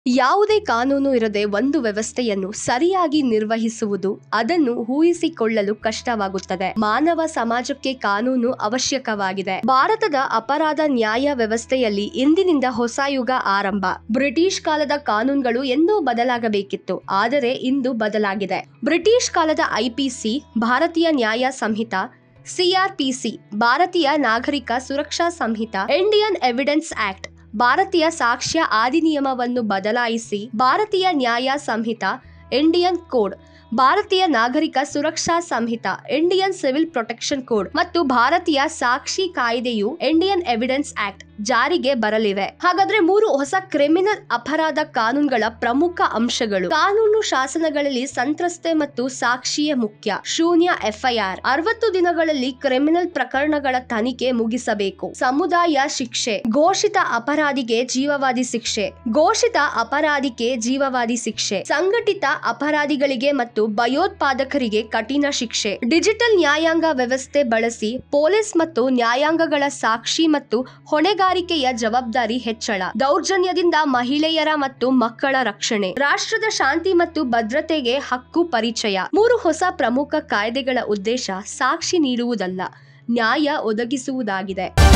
ಯಾವುದೇ ಕಾನೂನು ಇರದೆ ಒಂದು ವ್ಯವಸ್ಥೆಯನ್ನು ಸರಿಯಾಗಿ ನಿರ್ವಹಿಸುವುದು ಅದನ್ನು ಊಹಿಸಿಕೊಳ್ಳಲು ಕಷ್ಟವಾಗುತ್ತದೆ ಮಾನವ ಸಮಾಜಕ್ಕೆ ಕಾನೂನು ಅವಶ್ಯಕವಾಗಿದೆ ಭಾರತದ ಅಪರಾಧ ನ್ಯಾಯ ವ್ಯವಸ್ಥೆಯಲ್ಲಿ ಇಂದಿನಿಂದ ಹೊಸ ಯುಗ ಆರಂಭ ಬ್ರಿಟಿಷ್ ಕಾಲದ ಕಾನೂನುಗಳು ಎಂದೂ ಬದಲಾಗಬೇಕಿತ್ತು ಆದರೆ ಇಂದು ಬದಲಾಗಿದೆ ಬ್ರಿಟಿಷ್ ಕಾಲದ ಐಪಿಸಿ ಭಾರತೀಯ ನ್ಯಾಯ ಸಂಹಿತ CRPC Bharatiya Nagarik Suraksha Sanhita Indian Evidence Act ಭಾರತೀಯ ಸಾಕ್ಷ್ಯ ಅಧಿನಿಯಮವನ್ನು ಬದಲಾಯಿಸಿ ಭಾರತೀಯ ನ್ಯಾಯ ಸಂಹಿತ Indian Code Bharatiya Nagarik Suraksha Sanhita Indian Civil Protection Code ಮತ್ತು ಭಾರತೀಯ ಸಾಕ್ಷಿ ಕಾಯ್ದೆಯು ಇಂಡಿಯನ್ ಎವಿಡೆನ್ಸ್ ಆಕ್ಟ್ ಜಾರಿಗೆ ಬರಲಿವೆ ಹಾಗಾದ್ರೆ ಮೂರು ಹೊಸ ಕ್ರಿಮಿನಲ್ ಅಪರಾಧ ಕಾನೂನುಗಳ ಪ್ರಮುಖ ಅಂಶಗಳು ಕಾನೂನು ಶಾಸನಗಳಲ್ಲಿ ಸಂತ್ರಸ್ತೆ ಮತ್ತು ಸಾಕ್ಷಿಯೇ ಮುಖ್ಯ ಶೂನ್ಯ ಎಫ್ಐಆರ್ ಅರವತ್ತು ದಿನಗಳಲ್ಲಿ ಕ್ರಿಮಿನಲ್ ಪ್ರಕರಣಗಳ ತನಿಖೆ ಮುಗಿಸಬೇಕು ಸಮುದಾಯ ಶಿಕ್ಷೆ ಘೋಷಿತ ಅಪರಾಧಿಗೆ ಜೀವವಾದಿ ಶಿಕ್ಷೆ ಘೋಷಿತ ಅಪರಾಧಿಗೆ ಜೀವವಾದಿ ಶಿಕ್ಷೆ ಸಂಘಟಿತ ಅಪರಾಧಿಗಳಿಗೆ ಮತ್ತು ಭಯೋತ್ಪಾದಕರಿಗೆ ಕಠಿಣ ಶಿಕ್ಷೆ ಡಿಜಿಟಲ್ ನ್ಯಾಯಾಂಗ ವ್ಯವಸ್ಥೆ ಬಳಸಿ ಪೊಲೀಸ್ ಮತ್ತು ನ್ಯಾಯಾಂಗಗಳ ಸಾಕ್ಷಿ ಮತ್ತು ಹೊಣೆಗಾರಿಕೆಯ ಜವಾಬ್ದಾರಿ ಹೆಚ್ಚಳ ದೌರ್ಜನ್ಯದಿಂದ ಮಹಿಳೆಯರ ಮತ್ತು ಮಕ್ಕಳ ರಕ್ಷಣೆ ರಾಷ್ಟ್ರದ ಶಾಂತಿ ಮತ್ತು ಭದ್ರತೆಗೆ ಹಕ್ಕು ಪರಿಚಯ ಮೂರು ಹೊಸ ಪ್ರಮುಖ ಕಾಯ್ದೆಗಳ ಉದ್ದೇಶ ಸಾಕ್ಷಿ ನೀಡುವುದಲ್ಲ ನ್ಯಾಯ ಒದಗಿಸುವುದಾಗಿದೆ